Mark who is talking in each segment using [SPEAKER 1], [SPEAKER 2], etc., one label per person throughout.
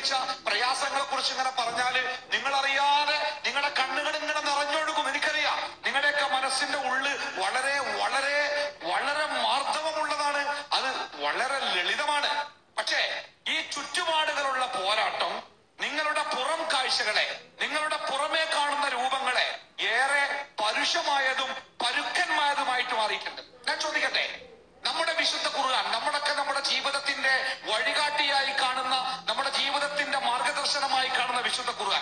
[SPEAKER 1] അനുഭവിച്ച പ്രയാസങ്ങളെ കുറിച്ച് ഇങ്ങനെ പറഞ്ഞാല് നിങ്ങൾ അറിയാതെ നിങ്ങളുടെ കണ്ണുകൾ ഇങ്ങനെ നിറഞ്ഞൊഴുകും എനിക്കറിയാം നിങ്ങളുടെയൊക്കെ മനസ്സിന്റെ ഉള്ള് വളരെ വളരെ വളരെ മാർദ്ദവമുള്ളതാണ് അത് വളരെ ലളിതമാണ് പക്ഷേ ഈ ചുറ്റുപാടുകളുള്ള പോരാട്ടം നിങ്ങളുടെ പുറം കാഴ്ചകളെ നിങ്ങളുടെ പുറമേ കാണുന്ന രൂപങ്ങളെ ഏറെ പരുഷമായതും പരുക്കന്മായതുമായിട്ട് മാറിയിട്ടുണ്ട് ഞാൻ ചോദിക്കട്ടെ നമ്മുടെ വിശുദ്ധ ഖുർആൻ നമ്മളൊക്കെ നമ്മുടെ ജീവിതത്തിന്റെ വഴികാട്ടിയായി കാണുന്ന നമ്മുടെ ജീവിതത്തിന്റെ മാർഗദർശനമായി കാണുന്ന വിശുദ്ധ ഖുർആൻ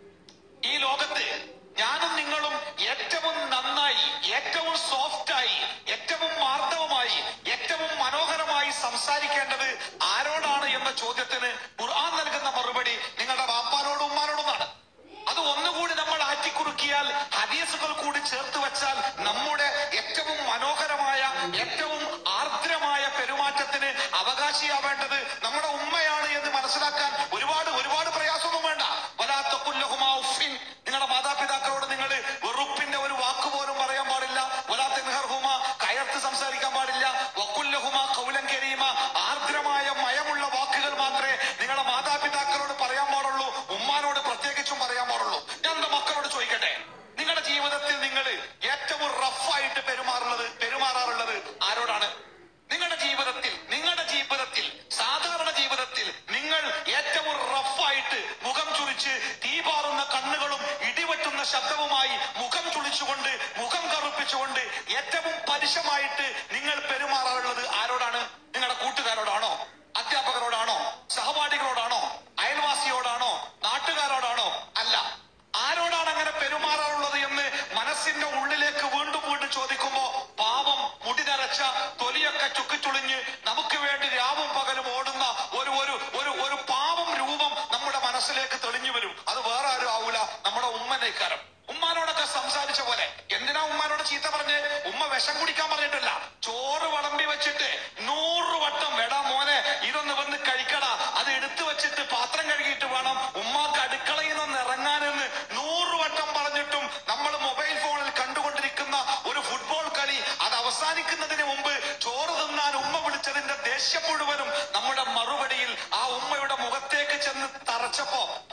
[SPEAKER 1] ഈ ലോകത്ത് ഞാനും നിങ്ങളും ഏറ്റവും നന്നായി ഏറ്റവും സോഫ്റ്റായി ഏറ്റവും മാർദ്ദവമായി ഏറ്റവും മനോഹരമായി സംസാരിക്കേണ്ടത് ആരോടാണ് എന്ന ചോദ്യത്തിന് ഖുർആൻ നൽകുന്ന മറുപടി നിങ്ങളുടെ വാപ്പാനോടും ഉമ്മാനോടുമാണ് അത് ഒന്നുകൂടി നമ്മൾ ആറ്റിക്കുറുക്കിയാൽ ഹദീസുകൾ കൂടി ചേർത്ത് വെച്ചാൽ നമ്മുടെ ഏറ്റവും മനോഹരമായ ഏറ്റവും ആർദ്രമായ പെരുമാറ്റത്തിന് അവകാശിയാവേണ്ടത് നമ്മുടെ ഉമ്മയാണ് എന്ന് മനസ്സിലാക്കാൻ ഒരുപാട് ഒരുപാട് പ്രയാസമൊന്നും വേണ്ട വലാത്തക്കുല്ലഹുമാ ഉഫിൻ നിങ്ങളുടെ മാതാപിതാക്കളോട് നിങ്ങൾ വെറുപ്പിന്റെ ഒരു വാക്ക് പോലും പറയാൻ പാടില്ല വലാത്ത നിഹർഹുമ കയർത്ത് സംസാരിക്കാൻ പാടില്ല വക്കുല്ലഹുമ കൗലം കരീമ ആർദ്രമായ മയമുള്ള വാക്കുകൾ മാത്രമേ നിങ്ങളുടെ മാതാപിതാക്കളോട് പറയാൻ പാടുള്ളൂ ഉമ്മാനോട് പ്രത്യേകിച്ചും പറയാൻ പാടുള്ളൂ ഞാൻ എന്റെ മക്കളോട് ചോദിക്കട്ടെ നിങ്ങളുടെ ജീവിതത്തിൽ നിങ്ങൾ ഏറ്റവും റഫായിട്ട് പെരുമാറുള്ളത് പെരുമാറാറുള്ളത് ആരോടാണ് നിങ്ങളുടെ ജീവിതത്തിൽ നിങ്ങളുടെ ജീവിതത്തിൽ സാധാരണ ജീവിതത്തിൽ നിങ്ങൾ ഏറ്റവും റഫായിട്ട് മുഖം ചുളിച്ച് തീപാറുന്ന കണ്ണുകളും ഇടിവെട്ടുന്ന ശബ്ദവുമായി മുഖം ചുളിച്ചുകൊണ്ട് മുഖം കറുപ്പിച്ചുകൊണ്ട് ഏറ്റവും പരുഷമായിട്ട് നിങ്ങൾ പെരുമാറാറുള്ളത് ആരോടാണ് നിങ്ങളുടെ കൂട്ടുകാരോടാണോ അധ്യാപകരോടാണോ സഹപാഠികളോടാണോ അയൽവാസിയോടാണോ നാട്ടുകാരോടാണോ അല്ല ആരോടാണ് അങ്ങനെ പെരുമാറാറുള്ളത് എന്ന് മനസ്സിന്റെ ഉള്ളിലേക്ക് വീണ്ടും വീണ്ടും ചോദിക്കുമ്പോ പാവം മുടി നരച്ച തൊലിയൊക്കെ ചുക്കിച്ചുളിഞ്ഞ് നമുക്ക് വേണ്ടി രാവും പകലും ഓടുന്ന ഒരു ഒരു ഒരു ഒരു പാവം രൂപം നമ്മുടെ മനസ്സിലേക്ക് തെളിഞ്ഞു വരും അത് വേറെ ആരും ആവൂല നമ്മുടെ ഉമ്മനേക്കാരം ഉമ്മാനോടൊക്കെ സംസാരിച്ച പോലെ എന്തിനാ ഉമ്മാനോട് ചീത്ത പറഞ്ഞ് ഉമ്മ വിഷം കുടിക്കാൻ പറഞ്ഞിട്ടില്ല ചോറ് വിളമ്പി വെച്ചിട്ട് നൂറ് വട്ടം എടാ മോനെ ഇതൊന്ന് വന്ന് കഴിക്കടാ അത് എടുത്തു വെച്ചിട്ട് പാത്രം കഴുകിയിട്ട് വേണം ഉമ്മാക്ക് അടുക്കളയിൽ നിന്ന് ഇറങ്ങാനെന്ന് നൂറ് വട്ടം പറഞ്ഞിട്ടും നമ്മൾ മൊബൈൽ ഫോണിൽ കണ്ടുകൊണ്ടിരിക്കുന്ന ഒരു ഫുട്ബോൾ കളി അത് അവസാനിക്കുന്നതിന് മുമ്പ് ചോറ് തിന്നാൻ ഉമ്മ വിളിച്ചതിന്റെ ദേഷ്യം മുഴുവനും നമ്മുടെ മറുപടിയിൽ ആ ഉമ്മയുടെ മുഖത്തേക്ക് ചെന്ന് തറച്ചപ്പോ